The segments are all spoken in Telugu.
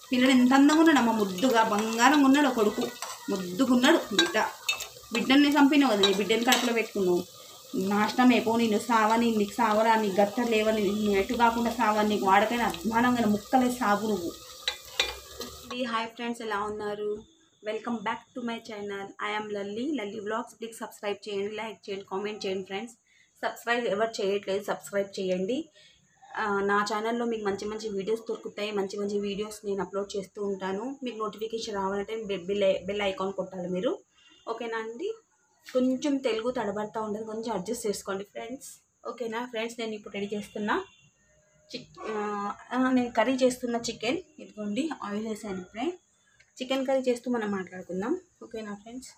పిల్లడు ఎంత అందంగా ఉన్నాడు అమ్మ ముద్దుగా బంగారంగా ఉన్నాడు ఆ కొడుకు ముద్దుగా ఉన్నాడు బిడ్డ బిడ్డని చంపినావు కదా నీ బిడ్డని కడుపులో పెట్టుకున్నావు నాశనం అయిపో నేను సావని నీకు సావరా నీకు గట్ట లేవని నువ్వు ఎటు కాకుండా సావని నీకు వాడకైనా అభిమానంగా ముక్కలే సాగు నువ్వు హాయ్ ఫ్రెండ్స్ ఎలా ఉన్నారు welcome back to my channel I'm Lalli Lalli vlogs please subscribe చేయండి లైక్ చేయండి కామెంట్ చేయండి ఫ్రెండ్స్ సబ్స్క్రైబ్ ఎవరు చేయట్లేదు సబ్స్క్రైబ్ చేయండి ఆ, నా ఛానల్లో మీకు మంచి మంచి వీడియోస్ దొరుకుతాయి మంచి మంచి వీడియోస్ నేను అప్లోడ్ చేస్తూ ఉంటాను మీకు నోటిఫికేషన్ రావాలంటే బె- బెల్ బెల్ ఐకాన్ కొట్టాలి మీరు ఓకేనా అండి కొంచెం తెలుగు తడబడతా ఉండదు కొంచెం అడ్జస్ట్ చేసుకోండి ఫ్రెండ్స్ ఓకేనా ఫ్రెండ్స్ నేను ఇప్పుడు రెడీ చేస్తున్నా చిక్ ఆ, నేను కర్రీ చేస్తున్న చికెన్ ఇదిగోండి ఆయిల్ వేసాను ఇప్పుడే చికెన్ కర్రీ చేస్తూ మనం మాట్లాడుకుందాం ఓకేనా ఫ్రెండ్స్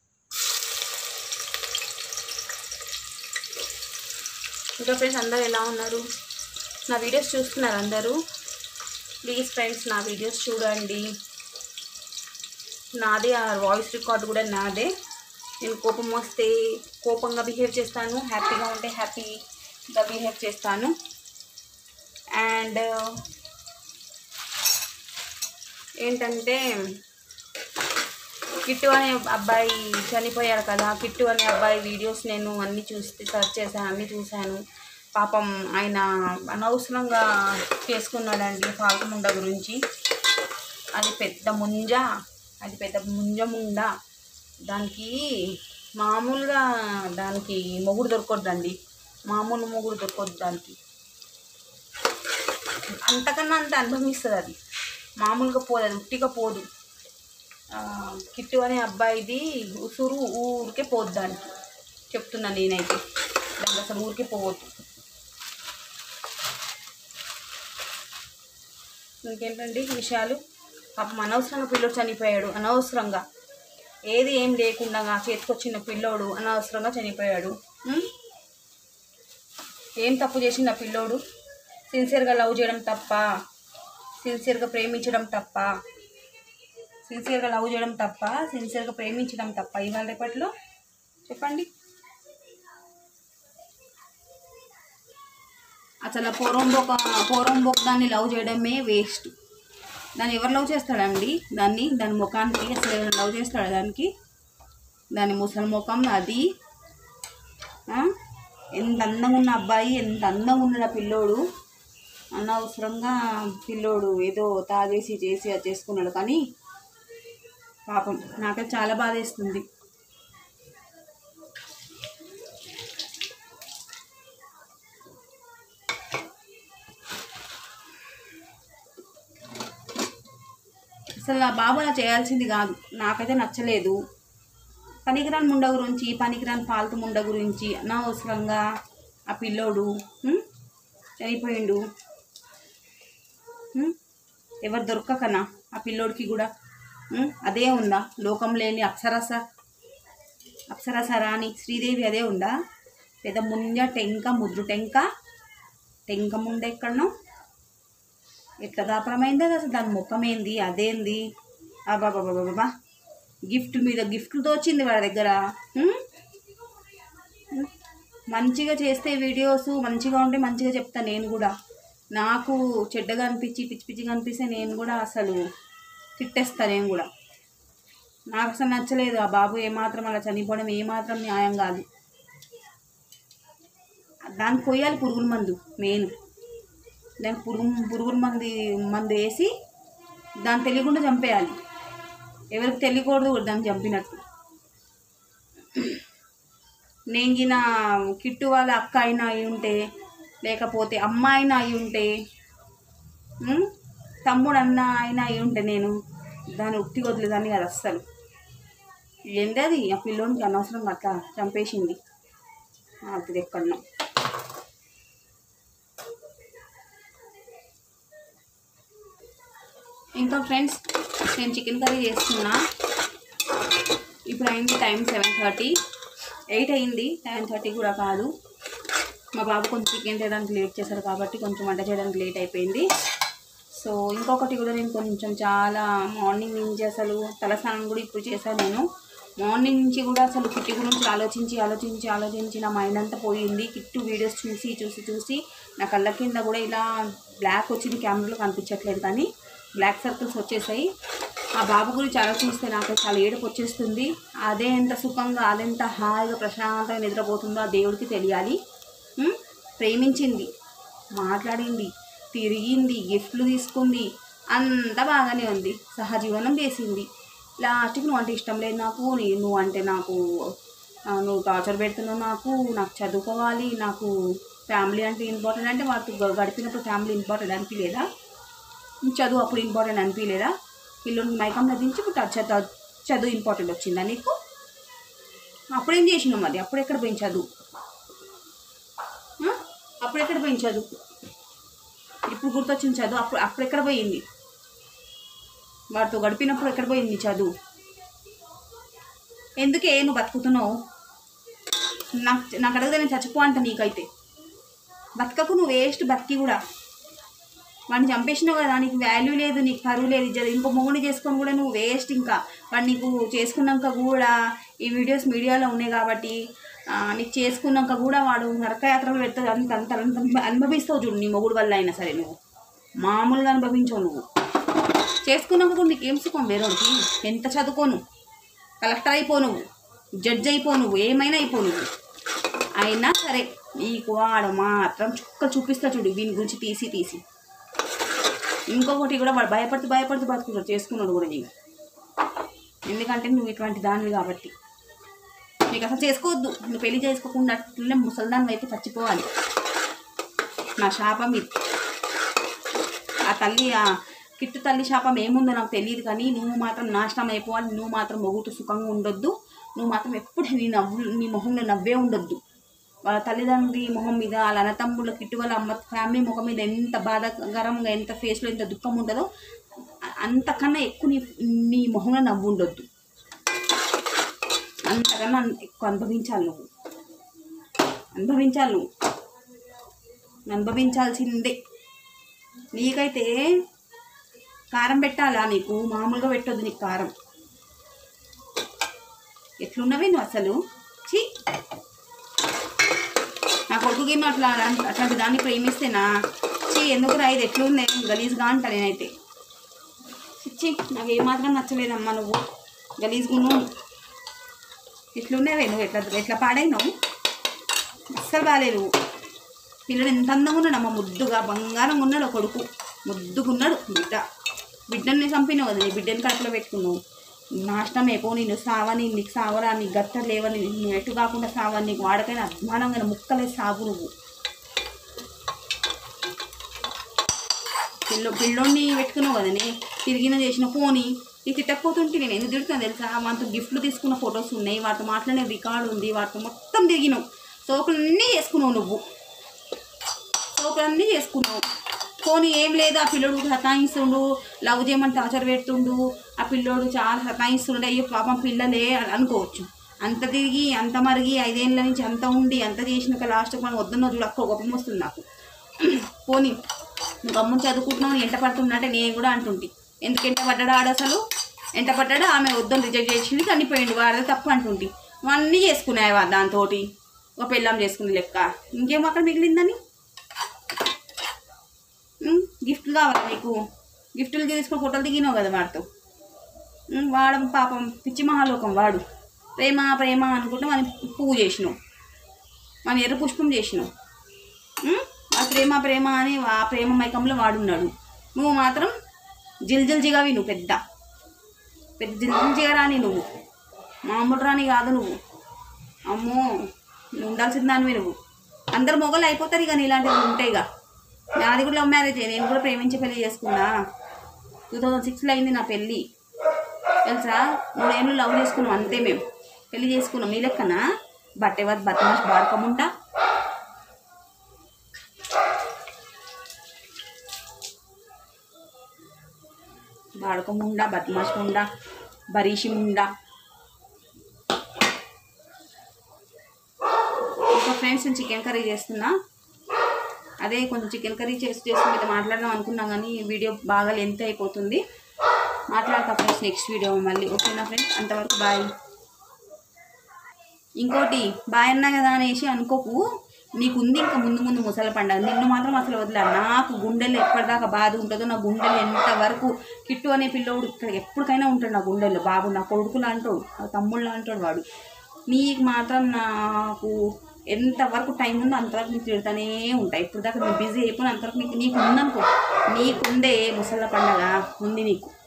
ఇంకా ఫ్రెండ్స్ అందరూ ఎలా ఉన్నారు నా వీడియోస్ చూస్తున్నారు అందరూ ప్లీజ్ ఫ్రెండ్స్ నా వీడియోస్ చూడండి నాదే ఆ వాయిస్ రికార్డ్ కూడా నాదే నేను కోపం వస్తే కోపంగా బిహేవ్ చేస్తాను హ్యాపీగా ఉంటే హ్యాపీగా బిహేవ్ చేస్తాను అండ్ ఏంటంటే కిట్టు అనే అబ్బాయి చనిపోయాడు కదా కిట్టు అనే అబ్బాయి వీడియోస్ నేను అన్నీ చూసి సెర్చ్ చేశాను అన్నీ చూశాను పాపం ఆయన అనవసరంగా చేసుకున్నాడండి ఫాల్తు ముండ గురించి అది పెద్ద ముంజ అది పెద్ద ముంజ ముండ దానికి మామూలుగా దానికి మొగుడు దొరకొద్దండి మామూలు మొగుడు దొరకొద్దు దానికి అంతకన్నా అంత అనుభవిస్తుంది అది మామూలుగా పోదు అది ఉట్టిగా పోదు ఆ, కిట్టు అనే అబ్బాయిది ఉసురు ఊరికే పోదు దానికి చెప్తున్నా నేనైతే దానికి అసలు ఊరికే పోవద్దు ఇంకేంటండి విషయాలు పాపం అనవసరంగా పిల్లోడు చనిపోయాడు అనవసరంగా ఏది ఏం లేకుండా చేతికొచ్చిన పిల్లోడు అనవసరంగా చనిపోయాడు ఉం? ఏం తప్పు చేసింది ఆ పిల్లోడు సిన్సియర్గా లవ్ చేయడం తప్ప సిన్సియర్గా ప్రేమించడం తప్ప సిన్సియర్గా లవ్ చేయడం తప్ప సిన్సియర్గా ప్రేమించడం తప్ప ఇవాళ రేపట్లో చెప్పండి అసలు పోరంబోక పోరంబోక్ దాన్ని లవ్ చేయడమే వేస్ట్ దాన్ని ఎవరు లవ్ చేస్తాడండి దాన్ని దాని ముఖానికి అసలు ఎవరైనా లవ్ చేస్తాడా దానికి దాని ముసలి ముఖం అది ఆ? ఎంత అందంగా ఉన్న అబ్బాయి ఎంత అందంగా ఉన్నాడు ఆ పిల్లోడు అనవసరంగా పిల్లోడు ఏదో తాగేసి చేసి అది చేసుకున్నాడు కానీ పాపం నాకైతే చాలా బాధేస్తుంది అసలు నా బాబు అలా చేయాల్సింది కాదు నాకైతే నచ్చలేదు పనికిరాని ముండ గురించి పనికిరాని పాలతు ముండ గురించి అనవసరంగా ఆ పిల్లోడు ఉం? చనిపోయిండు ఉం? ఎవరు దొరకకనా ఆ పిల్లోడికి కూడా ఉం? అదే ఉందా లోకం లేని అప్సరస అప్సరస రాణి శ్రీదేవి అదే ఉందా పెద్ద ముంజ టెంక ముద్దు టెంక టెంక ముండ ఎక్కడనో ఎట్లా దాపరమైంది అది అసలు దాని ముఖం ఏంది అదేంది అబాబాబాబా గిఫ్ట్ మీద గిఫ్ట్లతో వచ్చింది వాళ్ళ దగ్గర ఉం? ఉం? మంచిగా చేస్తే వీడియోస్ మంచిగా ఉంటే మంచిగా చెప్తా నేను కూడా నాకు చెడ్డగా అనిపించి పిచ్చి పిచ్చిగా అనిపిస్తే నేను కూడా అసలు తిట్టేస్తా నేను కూడా నాకు అసలు నచ్చలేదు ఆ బాబు ఏమాత్రం అలా చనిపోవడం ఏమాత్రం న్యాయం కాదు దానికి పోయాలి పురుగుల మందు మెయిన్ దానికి పురుగు పురుగుల మంది మందు వేసి దాన్ని తెలియకుండా చంపేయాలి ఎవరికి తెలియకూడదు కూడా దాన్ని చంపినట్టు నేను గిన కిట్టు వాళ్ళ అక్క అయినా అయి ఉంటే లేకపోతే అమ్మ అయినా అయి ఉంటే ఉం? తమ్ముడు అన్న అయినా అయి ఉంటే నేను దాన్ని ఉట్టి వదిలేదాన్ని కదా అస్సలు ఏంది అది ఆ పిల్లోనికి అనవసరంగా అట్లా చంపేసింది అది ఎక్కడన్నా ఇంకా ఫ్రెండ్స్ నేను చికెన్ కర్రీ చేస్తున్నా ఇప్పుడు అయింది టైం సెవెన్ థర్టీ ఎయిట్ అయింది సెవెన్ థర్టీ కూడా కాదు మా బాబు కొంచెం చికెన్ చేయడానికి లేట్ చేశారు కాబట్టి కొంచెం వంట చేయడానికి లేట్ అయిపోయింది సో ఇంకొకటి కూడా నేను కొంచెం చాలా మార్నింగ్ నుంచి అసలు తలస్నానం కూడా ఇప్పుడు చేశాను నేను మార్నింగ్ నుంచి కూడా అసలు కిట్టు గురించి ఆలోచించి ఆలోచించి ఆలోచించి నా మైండ్ అంతా పోయింది కిట్టు వీడియోస్ చూసి చూసి చూసి నా కళ్ళ కింద కూడా ఇలా బ్లాక్ వచ్చింది కెమెరాలో కనిపించట్లేదు కానీ బ్లాక్ సర్కిల్స్ వచ్చేసాయి ఆ బాబు గురించి ఆలోచిస్తే నాకు చాలా ఏడుపు వచ్చేస్తుంది అదే ఎంత సుఖంగా అదెంత హాయిగా ప్రశాంతంగా నిద్రపోతుందో ఆ దేవుడికి తెలియాలి ఉం? ప్రేమించింది మాట్లాడింది తిరిగింది గిఫ్ట్లు తీసుకుంది అంతా బాగానే ఉంది సహజీవనం చేసింది లాస్ట్కి నువ్వు అంటే ఇష్టం లేదు నాకు నీ- నువ్వు అంటే నాకు ఆ, నువ్వు టార్చర్ పెడుతున్నావు నాకు నాకు చదువుకోవాలి నాకు ఫ్యామిలీ అంటే ఇంపార్టెంట్ అంటే వాటితో గ- గడిపినప్పుడు ఫ్యామిలీ ఇంపార్టెంట్ అనిపించలేదా చదువు అప్పుడు ఇంపార్టెంట్ అనిపించలేదా పిల్లల్ని మైకంలో దించి ఇప్పుడు ఆ చదువు చదువు ఇంపార్టెంట్ వచ్చిందా నీకు అప్పుడేం చేసినావు మరి అప్పుడు ఎక్కడ పోయింది చదువు ఆ? అప్పుడు ఎక్కడ పోయింది చదువు ఇప్పుడు గుర్తొచ్చింది చదువు అప్పుడు అప్పుడు ఎక్కడ పోయింది వాటితో గడిపినప్పుడు ఎక్కడ పోయింది నీ చదువు ఎందుకే నువ్వు బతుకుతున్నావు నాకు నాకు అడిగితే నేను చచ్చిపో అంట నీకైతే బతకకు నువ్వు వేస్ట్ బతికి కూడా వాడిని చంపేసినావు కదా నీకు వాల్యూ లేదు నీకు పరువు లేదు ఇజ్జత్ ఇంకో మొగుని చేసుకొని కూడా నువ్వు వేస్ట్ ఇంకా వాడు నీకు చేసుకున్నాక కూడా ఈ వీడియోస్ మీడియాలో ఉన్నాయి కాబట్టి ఆ, నీకు చేసుకున్నాక కూడా వాడు నరకయాత్రలు పెడతాడు అంత అంత అంత అనుభవిస్తావు చూడు నీ మొగుడు వల్ల అయినా సరే నువ్వు మామూలుగా అనుభవించవు నువ్వు చేసుకున్నాక కూడా నీకు ఏం సుఖం వేరేవాడికి ఎంత చదువుకోను కలెక్టర్ అయిపో నువ్వు జడ్జ్ అయిపో నువ్వు ఏమైనా అయిపో నువ్వు అయినా సరే నీకు వాడు మాత్రం చుక్క చూపిస్తా చూడు వీని గురించి తీసి తీసి ఇంకొకటి కూడా వాడు భయపడుతూ భయపడుతూ బతుకున్నాడు చేసుకున్నాడు కూడా నీకు ఎందుకంటే నువ్వు ఇటువంటి దానివి కాబట్టి నీకు అసలు చేసుకోవద్దు నువ్వు పెళ్లి చేసుకోకుండా అట్లనే ముసల్దాన్ని అయితే చచ్చిపోవాలి నా శాపం ఇది ఆ తల్లి ఆ కిట్టు తల్లి శాపం ఏముందో నాకు తెలియదు కానీ నువ్వు మాత్రం నాశనం అయిపోవాలి నువ్వు మాత్రం మొగుతూ సుఖంగా ఉండొద్దు నువ్వు మాత్రం ఎప్పుడు నీ నవ్వు నీ మొహంలో నవ్వే ఉండొద్దు వాళ్ళ తల్లిదండ్రి మొహం మీద వాళ్ళ అన్నతమ్ముళ్ళ కిట్టు వాళ్ళ అమ్మ ఫ్యామిలీ ముఖం మీద ఎంత బాధాకరంగా ఎంత ఫేస్లో ఎంత దుఃఖం ఉంటుందో అ- అంతకన్నా ఎక్కువ నీ నీ మొహంలో నవ్వు ఉండొద్దు అంతకన్నా అన్- ఎక్కువ అనుభవించాలి నువ్వు అనుభవించాలి నువ్వు అనుభవించాల్సిందే నీకైతే కారం పెట్టాలా నీకు మామూలుగా పెట్టొద్దు నీకు కారం ఎట్లున్నవి నువ్వు అసలు చీ నా కొడుకుకి నువ్వు అట్లా అట్లాంటి దాన్ని ప్రేమిస్తేనా చీ ఎందుకు రా ఇది ఎట్లుంది గలీజ్గా అంట నేనైతే చిచ్చి నాకు ఏమాత్రం నచ్చలేదమ్మా నువ్వు గలీజ్గా ఉన్నావు ఎట్లున్నావే నువ్వు ఎట్లా ఎట్లా పాడైనావు అస్సలు బాగాలేదు పిల్లడు ఎంత అందంగా ఉన్నాడు అమ్మ ముద్దుగా బంగారం ఉన్నాడు ఆ కొడుకు ముద్దుగున్నాడు బిడ్డ బిడ్డని చంపినావు కదా నీ బిడ్డని కడుపులో పెట్టుకున్నావు నాశనం అయిపో నేను సావని నీకు సావరా నీ గట్ట లేవని నువ్వు ఎటు కాకుండా సావని నీకు వాడకైనా అభిమానంగా ముక్కలే సాగు నువ్వు పిల్ల పిల్లోడిని పెట్టుకున్నావు కదనే తిరిగిన చేసిన పోని ఈ తిట్టకపోతుంటే నేను ఎందుకు తిడుతున్నా తెలుసా వాటితో గిఫ్ట్లు తీసుకున్న ఫొటోస్ ఉన్నాయి వాటితో మాట్లాడిన రికార్డు ఉంది వాటితో మొత్తం తిరిగినావు సోకులన్నీ చేసుకున్నావు నువ్వు సోకులన్నీ చేసుకున్నావు పోనీ ఏం లేదు ఆ పిల్లోడు సతాయిస్తుండు లవ్ చేయమని టార్చర్ పెడుతుండు ఆ పిల్లోడు చాలా సతాయిస్తుండే అయ్యో పాపం పిల్లలే అని అనుకోవచ్చు అంత తిరిగి అంత మరిగి ఐదేళ్ళ నుంచి అంత ఉండి అంత చేసినాక లాస్ట్కి మనం వద్దన్నో చూడు అక్క గొప్పం వస్తుంది నాకు పోనీ నువ్వు అమ్మ చదువుకుంటున్నావు ఎంట పడుతున్నట్టే నేను కూడా అంటుంటి ఎందుకు ఎంట పడ్డాడు ఆడు అసలు ఎంట పడ్డాడు ఆమె వద్దని రిజెక్ట్ చేసింది చనిపోయిండు వాడితే తప్పు అంటుంటి అన్నీ చేసుకున్నాయి దాంతో ఒక పెళ్ళాం చేసుకునే లెక్క ఇంకేం అక్కడ మిగిలిందని ఉమ్, గిఫ్ట్లు కావాలి నీకు గిఫ్ట్లు తీసుకుని ఫోటోలు దిగినావు కదా వాడితో ఉమ్, వాడు పాపం పిచ్చి మహాలోకం వాడు ప్రేమ ప్రేమ అనుకుంటే మనం పువ్వు చేసినావు మనం ఎర్ర పుష్పం చేసినావు ఉమ్, ఆ ప్రేమ ప్రేమ అని ఆ ప్రేమ మైకంలో వాడున్నాడు నువ్వు మాత్రం జిల్జిల్జిగావి నువ్వు పెద్ద పెద్ద జిల్జిల్జిగా రాని నువ్వు మామూలు రాని కాదు నువ్వు అమ్మో నువ్వు ఉండాల్సిన దానివి నువ్వు అందరు మొగలు అయిపోతారు ఇక ఇలాంటివి ఉంటాయి ఇక నాది కూడా లవ్ మ్యారేజ్ నేను కూడా ప్రేమించి పెళ్లి చేసుకున్నా టూ థౌజండ్ సిక్స్లో అయింది నా పెళ్ళి తెలుసా మూడేళ్ళు లవ్ చేసుకున్నాం అంతే మేము పెళ్లి చేసుకున్నాం మీ లెక్కన బట్టెవత్ బతమాష్ బాడకముంటా బాడకముండా బద్మాష్ ముండా బరీషి ముండా ఇంకా ఫ్రెండ్స్ నేను చికెన్ కర్రీ చేస్తున్నా అదే కొంచెం చికెన్ కర్రీ చేసి చేసి మీతో మాట్లాడదాం అనుకున్నా కానీ వీడియో బాగా లెంత్ అయిపోతుంది మాట్లాడతా ఫ్రెండ్స్ నెక్స్ట్ వీడియో మళ్ళీ ఓకేనా ఫ్రెండ్స్ అంతవరకు బాయ్ ఇంకోటి బాయ్ అన్నా కదా అనేసి అనుకోకు నీకు ఉంది ఇంకా ముందు ముందు ముసల పండగ నిన్ను మాత్రం అసలు వదిలే నాకు గుండెలు ఎప్పటిదాకా బాధ ఉంటుందో నా గుండెలు ఎంతవరకు కిట్టు అనే పిల్లోడు ఇక్కడ ఎప్పటికైనా ఉంటాడు నా గుండెల్లో బాబు నా కొడుకులా అంటాడు నా తమ్ముళ్ళ అంటాడు వాడు నీకు మాత్రం నాకు ఎంతవరకు టైం ఉందో అంతవరకు నీకు తిడతానే ఉంటాయి ఇప్పుడు దాకా నేను బిజీ అయిపోయిన అంతవరకు నీకు నీకు ఉందనుకో నీకుందే ముసళ్ళ పండగ ఉంది నీకు